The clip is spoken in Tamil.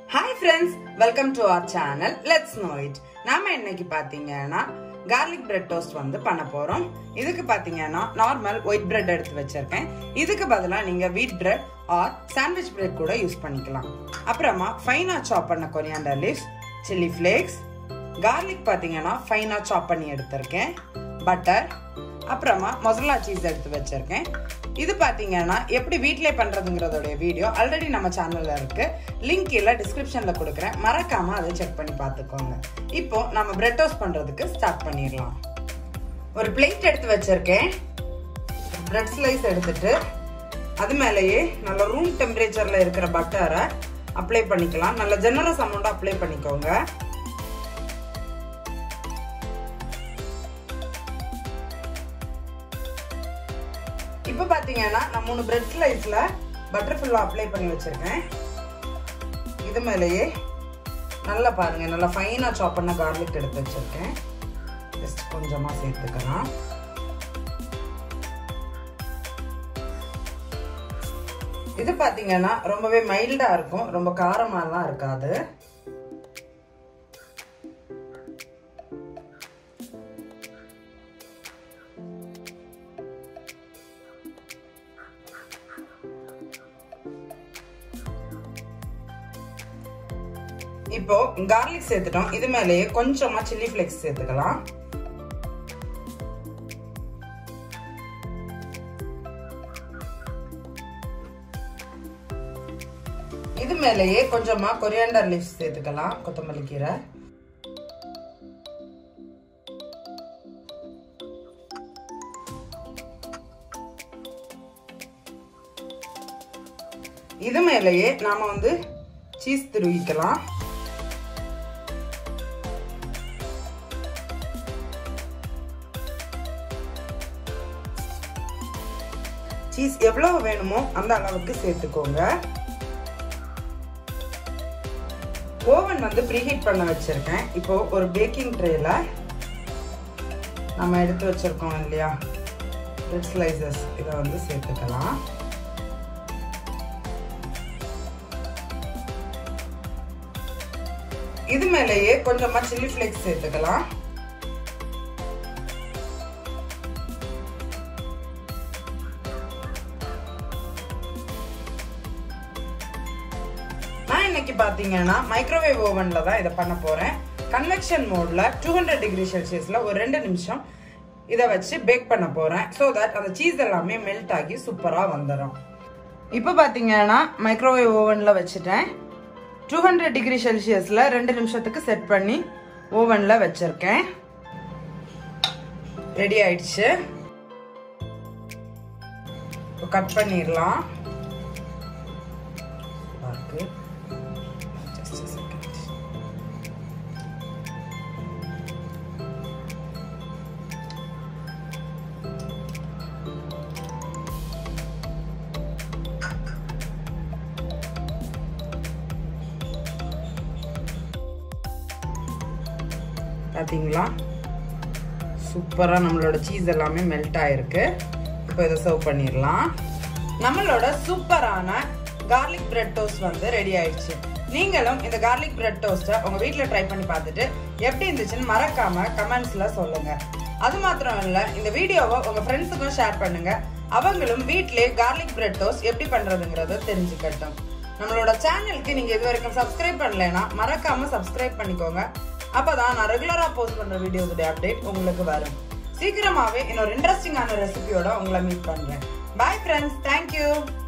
hi friends welcome to our channel let's know it நாம இன்னைக்கு பாத்தீங்கன்னா கார்லிக் பிரெட் டோஸ்ட் வந்து பண்ண போறோம் இதுக்கு பாத்தீங்கன்னா நார்மல் ஒயிட் பிரெட் எடுத்து வச்சிருக்கேன் இதுக்கு பதிலாக நீங்க wheat bread or sandwich bread கூட யூஸ் பண்ணிக்கலாம் அப்புறமா ஃபைனா சாப் பண்ண coriander leaves chilli flakes garlic பாத்தீங்கன்னா ஃபைனா சாப் பண்ணி எடுத்திருக்கேன் பட்டர் அப்புறமா மொசலா சீஸ் எடுத்து வச்சிருக்கேன் இது பாத்தீங்கன்னா எப்படி வீட்டிலே பண்றதுங்கிறதோட வீடியோ ஆல்ரெடி நம்ம சேனல்ல இருக்கு லிங்க் கீழே டிஸ்கிரிப்ஷன்ல கொடுக்குறேன் மறக்காம அதை செக் பண்ணி பார்த்துக்கோங்க இப்போ நம்ம பிரெட் டோஸ்ட் பண்றதுக்கு ஸ்டார்ட் பண்ணிடலாம் ஒரு பிளேட் எடுத்து வச்சிருக்கேன் பிரெட் ஸ்லைஸ் எடுத்துட்டு அது மேலேயே நல்ல ரூம் டெம்பரேச்சர்ல இருக்கிற பட்டரை அப்ளை பண்ணிக்கலாம் நல்ல ஜெனரஸ் அமௌண்ட் அப்ளை பண்ணிக்கோங்க இப்போ பார்த்தீங்கன்னா நான் மூணு பிரெட் ஸ்லைஸில் பட்டர் ஃபுல்லாக அப்ளை பண்ணி வச்சுருக்கேன் இது மேலேயே நல்லா பாருங்க நல்லா ஃபைனாக சாப் பண்ண கார்லிக் எடுத்து வச்சுருக்கேன் ஜஸ்ட் கொஞ்சமாக சேர்த்துக்கலாம் இது பார்த்தீங்கன்னா ரொம்பவே மைல்டாக இருக்கும் ரொம்ப காரமாலாம் இருக்காது இப்போ கார்லிக் சேர்த்துட்டோம் இது மேலேயே கொஞ்சமா சில்லி ஃபிளேக்ஸ் சேர்த்துக்கலாம் இது மேலேயே கொஞ்சமா கொரியாண்டர் லீவ்ஸ் சேர்த்துக்கலாம் கொத்தமல்லி கீரை இது மேலேயே நாம வந்து சீஸ் துருவிக்கலாம் சீஸ் எவ்வளவு வேணுமோ அந்த அளவுக்கு சேர்த்துக்கோங்க ஓவன் வந்து ப்ரீஹீட் பண்ண வச்சிருக்கேன் இப்போ ஒரு பேக்கிங் ட்ரேல நம்ம எடுத்து வச்சிருக்கோம் இல்லையா ரெட் ஸ்லைசஸ் இதை வந்து சேர்த்துக்கலாம் இது மேலேயே கொஞ்சமா சில்லி ஃபிளேக்ஸ் சேர்த்துக்கலாம் நான் இன்னைக்கு பாத்தீங்கன்னா மைக்ரோவேவ் ஓவன்ல தான் இதை பண்ண போறேன் கன்வெக்ஷன் மோட்ல டூ ஹண்ட்ரட் டிகிரி செல்சியஸ்ல ஒரு ரெண்டு நிமிஷம் இதை வச்சு பேக் பண்ண போறேன் ஸோ தட் அந்த சீஸ் எல்லாமே மெல்ட் ஆகி சூப்பரா வந்துடும் இப்போ பாத்தீங்கன்னா மைக்ரோவேவ் ஓவன்ல வச்சுட்டேன் டூ ஹண்ட்ரட் டிகிரி செல்சியஸ்ல ரெண்டு நிமிஷத்துக்கு செட் பண்ணி ஓவன்ல வச்சிருக்கேன் ரெடி ஆயிடுச்சு கட் பண்ணிடலாம் பார்த்தீங்களா சூப்பராக நம்மளோட சீஸ் எல்லாமே மெல்ட் ஆயிருக்கு இப்போ இதை சர்வ் பண்ணிடலாம் நம்மளோட சூப்பரான கார்லிக் பிரெட் டோஸ்ட் வந்து ரெடி ஆயிடுச்சு நீங்களும் இந்த கார்லிக் பிரெட் டோஸ்ட்டை உங்கள் வீட்டில் ட்ரை பண்ணி பார்த்துட்டு எப்படி இருந்துச்சுன்னு மறக்காம கமெண்ட்ஸில் சொல்லுங்க அது மாத்திரம் இல்லை இந்த வீடியோவை உங்கள் ஃப்ரெண்ட்ஸுக்கும் ஷேர் பண்ணுங்க அவங்களும் வீட்டிலே கார்லிக் பிரெட் டோஸ்ட் எப்படி பண்ணுறதுங்கிறத தெரிஞ்சுக்கட்டும் நம்மளோட சேனலுக்கு நீங்கள் இது வரைக்கும் சப்ஸ்கிரைப் பண்ணலைன்னா மறக்காம சப்ஸ்கிரைப் பண்ணிக்கோங்க அப்பதான் நான் ரெகுலரா போஸ்ட் பண்ற வீடியோஸுடைய அப்டேட் உங்களுக்கு வரும் சீக்கிரமாவே இன்னொரு இன்ட்ரெஸ்டிங்கான ரெசிபியோட உங்களை மீட் பண்றேன் பாய் ஃப்ரெண்ட்ஸ் தேங்க்யூ